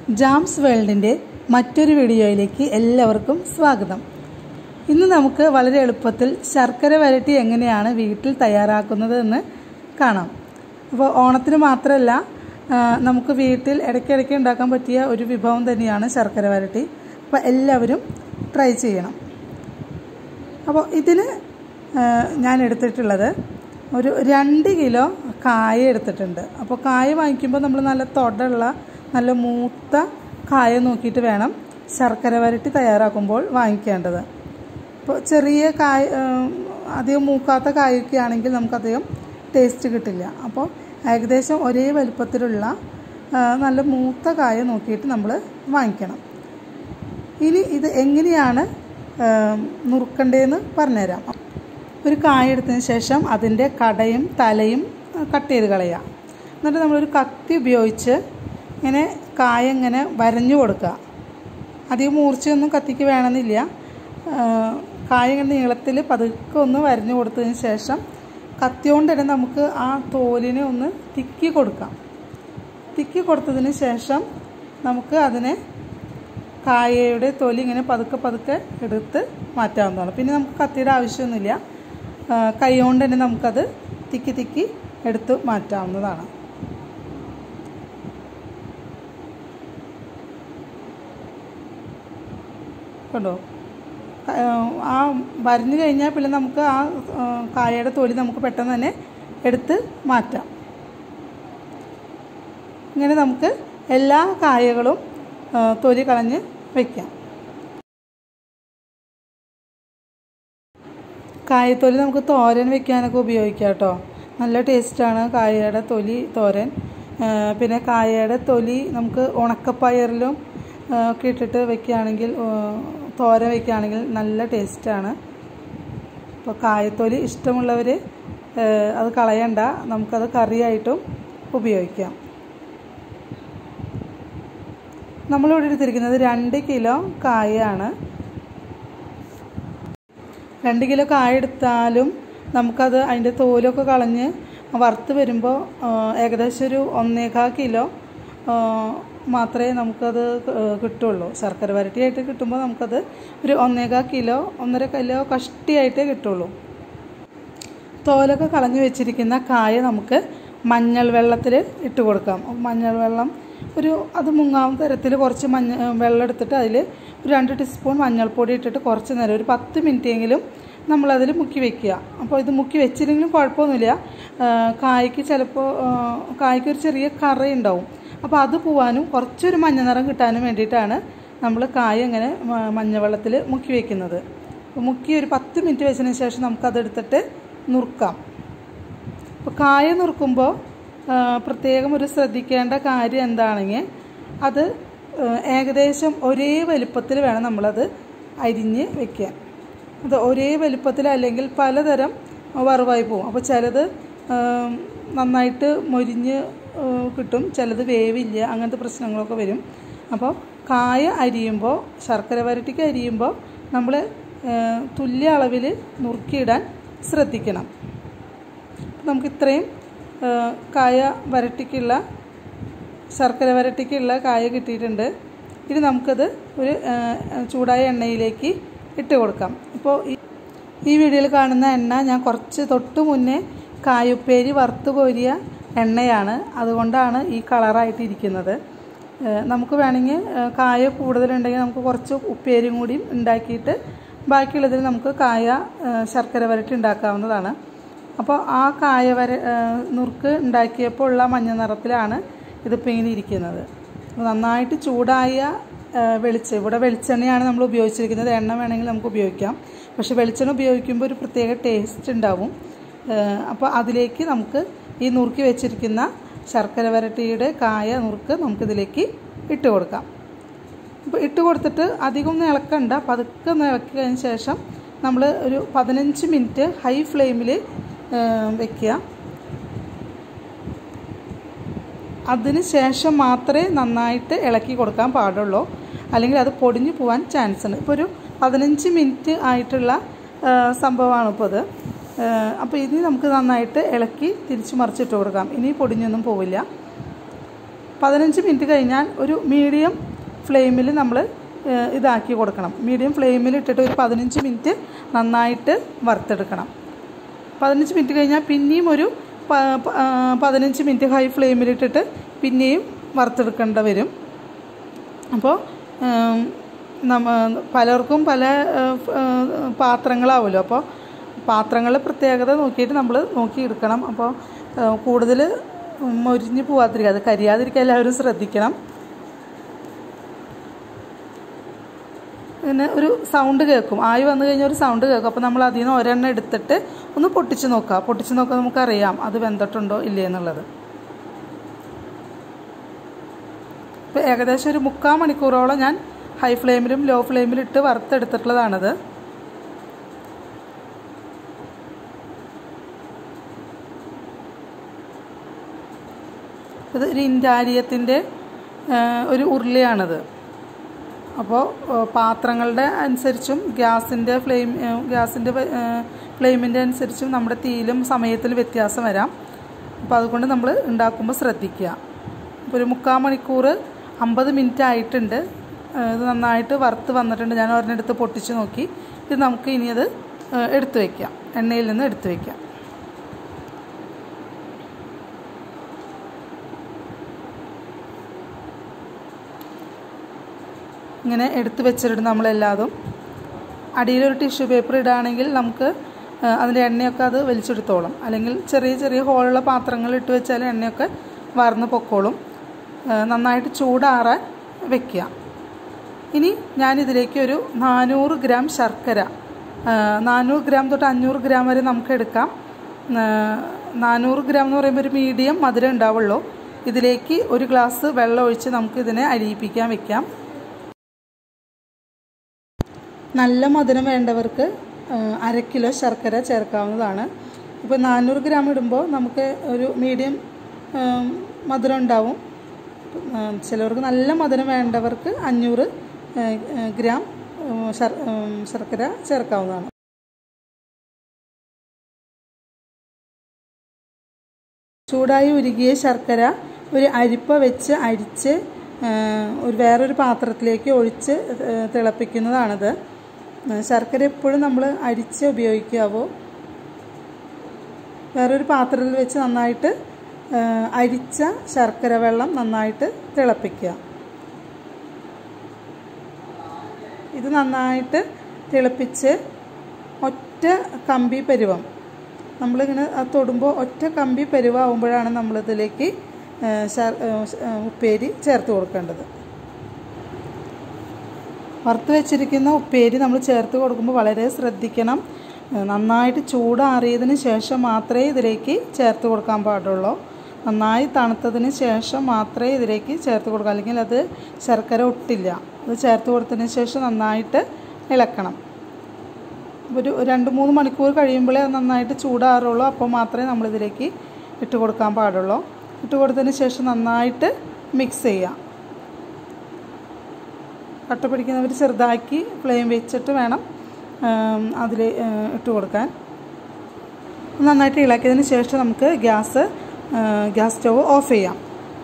jambs വേൾഡിൻ്റെ മറ്റൊരു വീഡിയോയിലേക്ക് എല്ലാവർക്കും സ്വാഗതം ഇന്ന് നമുക്ക് വളരെ എളുപ്പത്തിൽ ശർക്കര വരട്ടി എങ്ങനെയാണ് വീട്ടിൽ തയ്യാറാക്കുന്നത് എന്ന് കാണാം അപ്പോൾ ഓണത്തിന് മാത്രമല്ല ആ, നമുക്ക് വീട്ടിൽ ഇടയ്ക്കിടയ്ക്ക് ഉണ്ടാക്കാൻ പറ്റിയ ഒരു വിഭവം തന്നെയാണ് ശർക്കര വരട്ടി അപ്പോൾ എല്ലാവരും ട്രൈ ചെയ്യണം അപ്പോൾ ഇതിന് ആ, ഞാൻ എടുത്തിട്ടുള്ളത് ഒരു രണ്ട് കിലോ കായ എടുത്തിട്ടുണ്ട് അപ്പോൾ കായ വാങ്ങിക്കുമ്പോൾ നമ്മൾ നല്ല തൊടുള്ള നല്ല മൂത്ത കായ നോക്കിയിട്ട് വേണം ശർക്കര വരട്ടി തയ്യാറാക്കുമ്പോൾ വാങ്ങിക്കേണ്ടത് അപ്പോൾ ചെറിയ കായ ആ, അധികം മൂക്കാത്ത കായൊക്കെ ആണെങ്കിൽ നമുക്കധികം ടേസ്റ്റ് കിട്ടില്ല അപ്പോൾ ഏകദേശം ഒരേ വലുപ്പത്തിലുള്ള ആ, നല്ല മൂത്ത കായ നോക്കിയിട്ട് നമ്മൾ വാങ്ങിക്കണം ഇനി ഇത് എങ്ങനെയാണ് ആ, നുറുക്കണ്ടേന്ന് പറഞ്ഞുതരാം ഒരു കായ എടുത്തതിന് ശേഷം അതിൻ്റെ കടയും തലയും കട്ട് ചെയ്ത് കളയുക എന്നിട്ട് നമ്മളൊരു കത്തി ഉപയോഗിച്ച് ഇങ്ങനെ കായ ഇങ്ങനെ വരഞ്ഞു കൊടുക്കുക അധികം മൂർച്ചയൊന്നും കത്തിക്ക് വേണമെന്നില്ല ആ, കായ ഇങ്ങനെ നീളത്തിൽ പതുക്കെ ഒന്ന് വരഞ്ഞു കൊടുത്തതിന് ശേഷം കത്തി കൊണ്ട് തന്നെ നമുക്ക് ആ തോലിനെ ഒന്ന് തിക്കി കൊടുക്കാം തിക്കി കൊടുത്തതിന് ശേഷം നമുക്ക് അതിനെ കായയുടെ തൊലി ഇങ്ങനെ പതുക്കെ പതുക്കെ എടുത്ത് മാറ്റാവുന്നതാണ് പിന്നെ നമുക്ക് കത്തിയുടെ ആവശ്യമൊന്നുമില്ല ആ, കൈ കൊണ്ട് തന്നെ നമുക്കത് തിക്കി തിക്കി എടുത്ത് മാറ്റാവുന്നതാണ് കണ്ടോ ക- ആ വരഞ്ഞു കഴിഞ്ഞാൽ പിന്നെ നമുക്ക് ആ ആ, കായയുടെ തൊലി നമുക്ക് പെട്ടെന്ന് തന്നെ എടുത്ത് മാറ്റാം ഇങ്ങനെ നമുക്ക് എല്ലാ കായകളും ആ, തൊലി കളഞ്ഞ് വയ്ക്കാം കായത്തൊലി നമുക്ക് തോരൻ വെക്കാനൊക്കെ ഉപയോഗിക്കാം കേട്ടോ നല്ല ടേസ്റ്റാണ് കായയുടെ തൊലി തോരൻ ആ, പിന്നെ കായയുടെ തൊലി നമുക്ക് ഉണക്കപ്പയറിലും ആ, ഒക്കെ ഇട്ടിട്ട് വെക്കുകയാണെങ്കിൽ ആ, തോരൻ വെക്കുകയാണെങ്കിൽ നല്ല ടേസ്റ്റാണ് അപ്പോൾ കായത്തൊലി ഇഷ്ടമുള്ളവർ അത് കളയണ്ട നമുക്കത് കറിയായിട്ടും ഉപയോഗിക്കാം നമ്മളിവിടെ എടുത്തിരിക്കുന്നത് രണ്ട് കിലോ കായയാണ് രണ്ട് കിലോ കായ എടുത്താലും നമുക്കത് അതിൻ്റെ തോലൊക്കെ കളഞ്ഞ് വറുത്ത് വരുമ്പോൾ ആ, ഏകദേശം ഒരു ഒന്നേകാൽ കിലോ ആ, മാത്രമേ നമുക്കത് ക- കിട്ടുള്ളൂ ശർക്കര വരട്ടിയായിട്ട് കിട്ടുമ്പോൾ നമുക്കത് ഒരു ഒന്നേകാൽ കിലോ ഒന്നര കിലോ കഷ്ടിയായിട്ടേ കിട്ടുള്ളൂ തോലൊക്കെ കളഞ്ഞു വെച്ചിരിക്കുന്ന കായ നമുക്ക് മഞ്ഞൾ വെള്ളത്തിൽ ഇട്ട് കൊടുക്കാം മഞ്ഞൾ വെള്ളം ഒരു അത് മുങ്ങാവുന്ന തരത്തിൽ കുറച്ച് മഞ്ഞ വെള്ളം എടുത്തിട്ട് അതിൽ ഒരു രണ്ട് ടീസ്പൂൺ മഞ്ഞൾപ്പൊടി ഇട്ടിട്ട് കുറച്ച് നേരം ഒരു പത്ത് മിനിറ്റെങ്കിലും നമ്മളതിൽ മുക്കി വെക്കുക അപ്പോൾ ഇത് മുക്കി വെച്ചില്ലെങ്കിലും കുഴപ്പമൊന്നുമില്ല ആ, കായ്ക്ക് ചിലപ്പോൾ ആ, കായ്ക്ക് ഒരു ചെറിയ കറ ഉണ്ടാവും അപ്പോൾ അത് പോവാനും കുറച്ചൊരു മഞ്ഞ നിറം കിട്ടാനും വേണ്ടിയിട്ടാണ് നമ്മൾ കായ ഇങ്ങനെ മ- മഞ്ഞവെള്ളത്തിൽ മുക്കി വെക്കുന്നത് അപ്പോൾ മുക്കി ഒരു പത്ത് മിനിറ്റ് വെച്ചതിന് ശേഷം നമുക്കതെടുത്തിട്ട് നുറുക്കാം അപ്പോൾ കായ നുറുക്കുമ്പോൾ ആ, പ്രത്യേകം ഒരു ശ്രദ്ധിക്കേണ്ട കാര്യം എന്താണെങ്കിൽ അത് ആ, ഏകദേശം ഒരേ വലുപ്പത്തിൽ വേണം നമ്മളത് അരിഞ്ഞ് വെക്കാൻ അത് ഒരേ വലുപ്പത്തിൽ അല്ലെങ്കിൽ പലതരം വറവായി പോകും അപ്പോൾ ചിലത് ആ, നന്നായിട്ട് മൊരിഞ്ഞ് ആ, കിട്ടും ചിലത് വേവില്ല അങ്ങനത്തെ പ്രശ്നങ്ങളൊക്കെ വരും അപ്പോൾ കായ അരിയുമ്പോൾ ശർക്കര വരട്ടിക്ക് അരിയുമ്പോൾ നമ്മൾ തുല്യ അളവിൽ നുറുക്കിയിടാൻ ശ്രദ്ധിക്കണം നമുക്ക് ഇത്രയും ആ, കായ വരട്ടിക്കുള്ള ശർക്കര വരട്ടിക്കുള്ള കായ കിട്ടിയിട്ടുണ്ട് ഇനി നമുക്കത് ഒരു ആ, ചൂടായ എണ്ണയിലേക്ക് ഇട്ട് കൊടുക്കാം ഇപ്പോൾ ഈ ഈ വീഡിയോയിൽ കാണുന്ന എണ്ണ ഞാൻ കുറച്ച് തൊട്ട് മുന്നേ കായുപ്പേരി വറുത്ത് കോരിയ എണ്ണയാണ് അതുകൊണ്ടാണ് ഈ കളറായിട്ട് ഇരിക്കുന്നത് ആ, നമുക്ക് വേണമെങ്കിൽ ആ, കായ കൂടുതലുണ്ടെങ്കിൽ നമുക്ക് കുറച്ച് ഉപ്പേരിയും കൂടി ഉണ്ടാക്കിയിട്ട് ബാക്കിയുള്ളതിൽ നമുക്ക് കായ ആ, ശർക്കര വരട്ടി ഉണ്ടാക്കാവുന്നതാണ് അപ്പോൾ ആ കായ വര ആ, നുറുക്ക് ഉണ്ടാക്കിയപ്പോൾ ഉള്ള മഞ്ഞ നിറത്തിലാണ് ഇതിപ്പോൾ ഇങ്ങനെ ഇരിക്കുന്നത് അപ്പോൾ നന്നായിട്ട് ചൂടായ ആ, വെളിച്ച ഇവിടെ വെളിച്ചെണ്ണയാണ് നമ്മൾ ഉപയോഗിച്ചിരിക്കുന്നത് എണ്ണ വേണമെങ്കിൽ നമുക്ക് ഉപയോഗിക്കാം പക്ഷേ വെളിച്ചെണ്ണ ഉപയോഗിക്കുമ്പോൾ ഒരു പ്രത്യേക ടേസ്റ്റ് ഉണ്ടാവും ആ, അപ്പോൾ അതിലേക്ക് നമുക്ക് ഈ നുറുക്കി വെച്ചിരിക്കുന്ന ശർക്കര വരട്ടിയുടെ കായ നുറുക്ക് നമുക്കിതിലേക്ക് ഇട്ട് കൊടുക്കാം അപ്പോൾ ഇട്ട് കൊടുത്തിട്ട് അധികം ഒന്നും ഇളക്കണ്ട പതുക്കെ ഒന്ന് ഇളക്കി കഴിഞ്ഞ ശേഷം നമ്മൾ ഒരു പതിനഞ്ച് മിനിറ്റ് ഹൈ ഫ്ലെയിമിൽ വെക്കുക അതിന് ശേഷം മാത്രമേ നന്നായിട്ട് ഇളക്കി കൊടുക്കാൻ പാടുള്ളൂ അല്ലെങ്കിൽ അത് പൊടിഞ്ഞു പോകാൻ ചാൻസ് ഉണ്ട് ഇപ്പോൾ ഒരു പതിനഞ്ച് മിനിറ്റ് ആയിട്ടുള്ള ആ, സംഭവമാണ് ഇപ്പോൾ ഇത് അപ്പോൾ ഇനി നമുക്ക് നന്നായിട്ട് ഇളക്കി തിരിച്ച് മറിച്ചിട്ട് കൊടുക്കാം ഇനി പൊടിഞ്ഞൊന്നും പോവില്ല പതിനഞ്ച് മിനിറ്റ് കഴിഞ്ഞാൽ ഒരു മീഡിയം ഫ്ലെയിമിൽ നമ്മൾ ഇതാക്കി കൊടുക്കണം മീഡിയം ഫ്ലെയിമിൽ ഇട്ടിട്ട് ഒരു പതിനഞ്ച് മിനിറ്റ് നന്നായിട്ട് വറുത്തെടുക്കണം പതിനഞ്ച് മിനിറ്റ് കഴിഞ്ഞാൽ പിന്നെയും ഒരു പ- പ- ആ, പതിനഞ്ച് മിനിറ്റ് ഹൈ ഫ്ലെയിമിലിട്ടിട്ട് പിന്നെയും വറുത്തെടുക്കേണ്ട വരും അപ്പോൾ നമ്മ പലർക്കും പല ഏഹ്, ഏഹ്, പാത്രങ്ങളാവുമല്ലോ അപ്പോൾ പാത്രങ്ങളുടെ പ്രത്യേകത നോക്കിയിട്ട് നമ്മൾ നോക്കിയെടുക്കണം അപ്പോൾ കൂടുതൽ മൊരിഞ്ഞ് പോവാതിരിക്കുക അത് കരിയാതിരിക്കാൻ എല്ലാവരും ശ്രദ്ധിക്കണം പിന്നെ ഒരു സൗണ്ട് കേൾക്കും ആയി വന്നു കഴിഞ്ഞാൽ ഒരു സൗണ്ട് കേൾക്കും അപ്പോൾ നമ്മൾ അതിൽ നിന്ന് ഒരെണ്ണം എടുത്തിട്ട് ഒന്ന് പൊട്ടിച്ച് നോക്കുക പൊട്ടിച്ച് നോക്കാൻ നമുക്കറിയാം അത് വെന്തിട്ടുണ്ടോ ഇല്ലേ എന്നുള്ളത് ഇപ്പോൾ ഏകദേശം ഒരു മുക്കാൽ മണിക്കൂറോളം ഞാൻ ഹൈ ഫ്ലെയിമിലും ലോ ഫ്ലെയിമിലും ഇട്ട് വറുത്തെടുത്തിട്ടുള്ളതാണത് ഇത് ഒരു ഇൻഡാരിയത്തിൻ്റെ ഒരു ഉരുളിയാണത് അപ്പോൾ പാത്രങ്ങളുടെ അനുസരിച്ചും ഗ്യാസിൻ്റെ ഫ്ലെയിം ഗ്യാസിൻ്റെ ഫ്ലെയിമിൻ്റെ അനുസരിച്ചും നമ്മുടെ തീയിലും സമയത്തിൽ വ്യത്യാസം വരാം അപ്പോൾ അതുകൊണ്ട് നമ്മൾ ഉണ്ടാക്കുമ്പോൾ ശ്രദ്ധിക്കുക ഇപ്പോൾ ഒരു മുക്കാൽ മണിക്കൂർ അമ്പത് മിനിറ്റ് ആയിട്ടുണ്ട് ഏഹ് ഇത് നന്നായിട്ട് വറുത്ത് വന്നിട്ടുണ്ട് ഞാൻ ഒരെണ്ണെടുത്ത് പൊട്ടിച്ച് നോക്കി ഇത് നമുക്ക് ഇനി അത് ഏഹ് എടുത്ത് വയ്ക്കാം എണ്ണയിൽ നിന്ന് എടുത്ത് വയ്ക്കാം ഇങ്ങനെ എടുത്ത് വെച്ചിട്ട് നമ്മളെല്ലാതും അടിയിലൊരു ടിഷ്യൂ പേപ്പർ ഇടുകയാണെങ്കിൽ നമുക്ക് ആ, അതിൻ്റെ എണ്ണയൊക്കെ അത് വലിച്ചെടുത്തോളും അല്ലെങ്കിൽ ചെറിയ ചെറിയ ഹോളുള്ള പാത്രങ്ങൾ ഇട്ട് വെച്ചാൽ എണ്ണയൊക്കെ വാർന്ന് പൊക്കോളും ആ, നന്നായിട്ട് ചൂടാറാൻ വെക്കുക ഇനി ഞാനിതിലേക്ക് ഒരു നാനൂറ് ഗ്രാം ശർക്കര ആ, നാനൂറ് ഗ്രാം തൊട്ട് അഞ്ഞൂറ് ഗ്രാം വരെ നമുക്ക് എടുക്കാം ആ, നാനൂറ് ഗ്രാം എന്ന് പറയുമ്പോൾ ഒരു മീഡിയം മധുരം ഉണ്ടാവുള്ളൂ ഇതിലേക്ക് ഒരു ഗ്ലാസ് വെള്ളം ഒഴിച്ച് നമുക്ക് ഇതിനെ അരിയിപ്പിക്കാൻ വെക്കാം നല്ല മധുരം വേണ്ടവർക്ക് ആ, അര കിലോ ശർക്കര ചേർക്കാവുന്നതാണ് ഇപ്പോൾ നാനൂറ് ഗ്രാം ഇടുമ്പോൾ നമുക്ക് ഒരു മീഡിയം ആ, മധുരം ഉണ്ടാവും ആ, ചിലവർക്ക് നല്ല മധുരം വേണ്ടവർക്ക് അഞ്ഞൂറ് ആ, ആ, ഗ്രാം ആ, ശർ- ആ, ശർക്കര ചേർക്കാവുന്നതാണ് ചൂടായി ഉരുകിയ ശർക്കര ഒരു അരിപ്പ വെച്ച് അരിച്ച് ആ, ഒരു വേറൊരു പാത്രത്തിലേക്ക് ഒഴിച്ച് ആ, തിളപ്പിക്കുന്നതാണിത് ആ, ശർക്കര എപ്പോഴും നമ്മൾ അരിച്ച് ഉപയോഗിക്കാവൂ വേറൊരു പാത്രത്തിൽ വെച്ച് നന്നായിട്ട് ആ, അരിച്ച ശർക്കര വെള്ളം നന്നായിട്ട് തിളപ്പിക്കുക ഇത് നന്നായിട്ട് തിളപ്പിച്ച് ഒറ്റ കമ്പി പരുവം നമ്മളിങ്ങനെ അത് തൊടുമ്പോൾ ഒറ്റ കമ്പി പരുവാകുമ്പോഴാണ് നമ്മളിതിലേക്ക് ആ, ശർ- ആ, ഉപ്പേരി ചേർത്ത് കൊടുക്കേണ്ടത് വറുത്ത് വെച്ചിരിക്കുന്ന ഉപ്പേരി നമ്മൾ ചേർത്ത് കൊടുക്കുമ്പോൾ വളരെ ശ്രദ്ധിക്കണം ഏഹ് നന്നായിട്ട് ചൂടാറിയതിന് ശേഷം മാത്രമേ ഇതിലേക്ക് ചേർത്ത് കൊടുക്കാൻ പാടുള്ളൂ നന്നായി തണുത്തതിന് ശേഷം മാത്രമേ ഇതിലേക്ക് ചേർത്ത് കൊടുക്കൂ അല്ലെങ്കിൽ അത് ശർക്കര ഒട്ടില്ല അത് ചേർത്ത് കൊടുത്തതിന് ശേഷം നന്നായിട്ട് ഇളക്കണം ഒരു രണ്ട് മൂന്ന് മണിക്കൂർ കഴിയുമ്പോഴേ അത് നന്നായിട്ട് ചൂടാറുള്ളൂ അപ്പോൾ മാത്രമേ നമ്മളിതിലേക്ക് ഇട്ട് കൊടുക്കാൻ പാടുള്ളൂ ഇട്ട് കൊടുത്തതിന് ശേഷം നന്നായിട്ട് മിക്സ് ചെയ്യാം കട്ട പിടിക്കുന്നവർ ചെറുതാക്കി ഫ്ലെയിം വെച്ചിട്ട് വേണം അതിൽ ഇട്ട് കൊടുക്കാൻ നന്നായിട്ട് ഇളക്കിയതിന് ശേഷം നമുക്ക് ഗ്യാസ് ഗ്യാസ് സ്റ്റവ് ഓഫ് ചെയ്യാം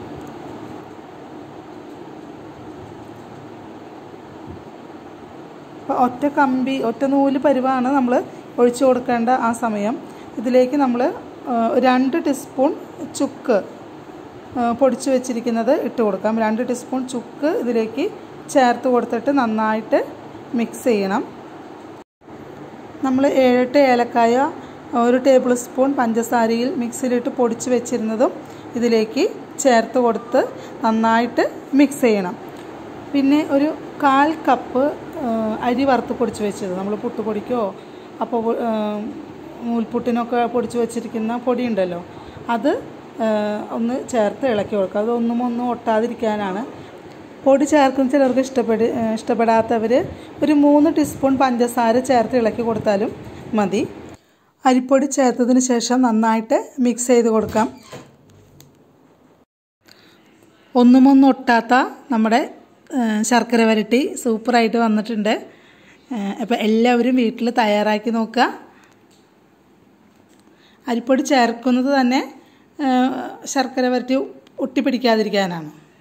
അപ്പോൾ ഒറ്റ കമ്പി ഒറ്റ നൂല് പരുവാണ് നമ്മൾ ഒഴിച്ചു കൊടുക്കേണ്ട ആ സമയം ഇതിലേക്ക് നമ്മൾ രണ്ട് ടീസ്പൂൺ ചുക്ക് ആ, പൊടിച്ച് വെച്ചിരിക്കുന്നത് ഇട്ട് കൊടുക്കാം രണ്ട് ടീസ്പൂൺ ചുക്ക് ഇതിലേക്ക് ചേർത്ത് കൊടുത്തിട്ട് നന്നായിട്ട് മിക്സ് ചെയ്യണം നമ്മൾ ഏഴെട്ട് ഏലക്കായ ഒരു ടേബിൾ സ്പൂൺ പഞ്ചസാരയിൽ മിക്സിയിലിട്ട് പൊടിച്ച് വെച്ചിരുന്നതും ഇതിലേക്ക് ചേർത്ത് കൊടുത്ത് നന്നായിട്ട് മിക്സ് ചെയ്യണം പിന്നെ ഒരു കാൽ കപ്പ് ആ, അരി വറുത്ത് പൊടിച്ച് വെച്ചത് നമ്മൾ പുട്ടുപൊടിക്കോ അപ്പോൾ നൂൽപുട്ടിനൊക്കെ പൊടിച്ച് വെച്ചിരിക്കുന്ന പൊടി ഉണ്ടല്ലോ അത് ആ, ഒന്ന് ചേർത്ത് ഇളക്കി കൊടുക്കുക അതൊന്നും ഒന്നും ഒട്ടാതിരിക്കാനാണ് പൊടി ചേർക്കുന്ന ചിലർക്ക് ഇഷ്ടപ്പെട് ഇഷ്ടപ്പെടാത്തവർ ഒരു മൂന്ന് ടീസ്പൂൺ പഞ്ചസാര ചേർത്ത് ഇളക്കി കൊടുത്താലും മതി അരിപ്പൊടി ചേർത്തതിന് ശേഷം നന്നായിട്ട് മിക്സ് ചെയ്ത് കൊടുക്കാം ഒന്നും ഒന്നും ഒട്ടാത്ത നമ്മുടെ ആ, ശർക്കര വരട്ടി സൂപ്പറായിട്ട് വന്നിട്ടുണ്ട് അപ്പോൾ എല്ലാവരും വീട്ടിൽ തയ്യാറാക്കി നോക്കുക അരിപ്പൊടി ചേർക്കുന്നത് തന്നെ ആ, ശർക്കര വരട്ടി ഒട്ടിപ്പിടിക്കാതിരിക്കാനാണ്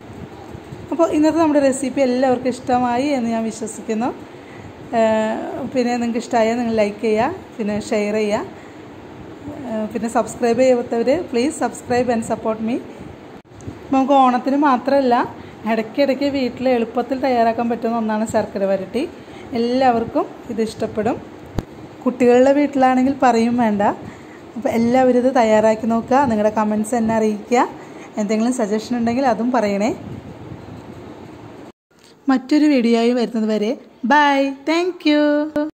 അപ്പോൾ ഇന്നത്തെ നമ്മുടെ റെസിപ്പി എല്ലാവർക്കും ഇഷ്ടമായി എന്ന് ഞാൻ വിശ്വസിക്കുന്നു ഏഹ് പിന്നെ നിങ്ങൾക്ക് ഇഷ്ടമായാൽ നിങ്ങൾ ലൈക്ക് ചെയ്യുക പിന്നെ ഷെയർ ചെയ്യുക ഏഹ് പിന്നെ സബ്സ്ക്രൈബ് ചെയ്യാത്തവർ please subscribe and support me നമുക്ക് ഓണത്തിന് മാത്രമല്ല ഇടയ്ക്കിടയ്ക്ക് വീട്ടിൽ എളുപ്പത്തിൽ തയ്യാറാക്കാൻ പറ്റുന്ന ഒന്നാണ് ശർക്കര വരട്ടി എല്ലാവർക്കും ഇത് ഇഷ്ടപ്പെടും കുട്ടികളുടെ വീട്ടിലാണെങ്കിൽ പറയും വേണ്ട അപ്പോൾ എല്ലാവരും ഇത് തയ്യാറാക്കി നോക്കുക നിങ്ങളുടെ കമൻസ് എന്നെ അറിയിക്കുക എന്തെങ്കിലും സജഷൻ ഉണ്ടെങ്കിൽ അതും പറയണേ മറ്റൊരു വീഡിയോയിൽ വരുന്നത് വരെ ബൈ താങ്ക്